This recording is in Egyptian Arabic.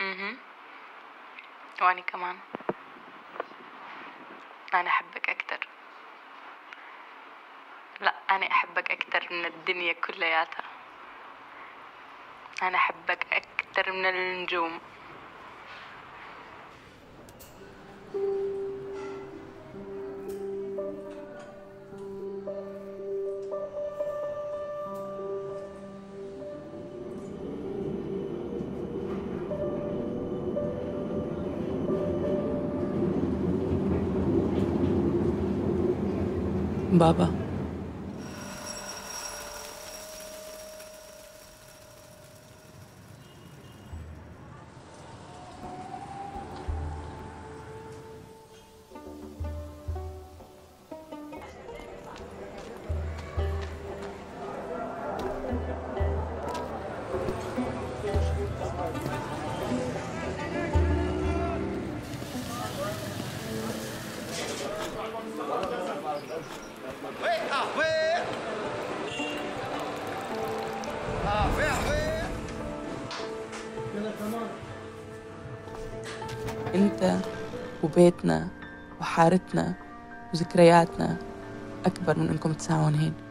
اها وأنا كمان أنا أحبك أكتر لا أنا أحبك أكتر من الدنيا كلياتها أنا أحبك أكتر من النجوم بابا انت وبيتنا وحارتنا وذكرياتنا اكبر من انكم تساوون هين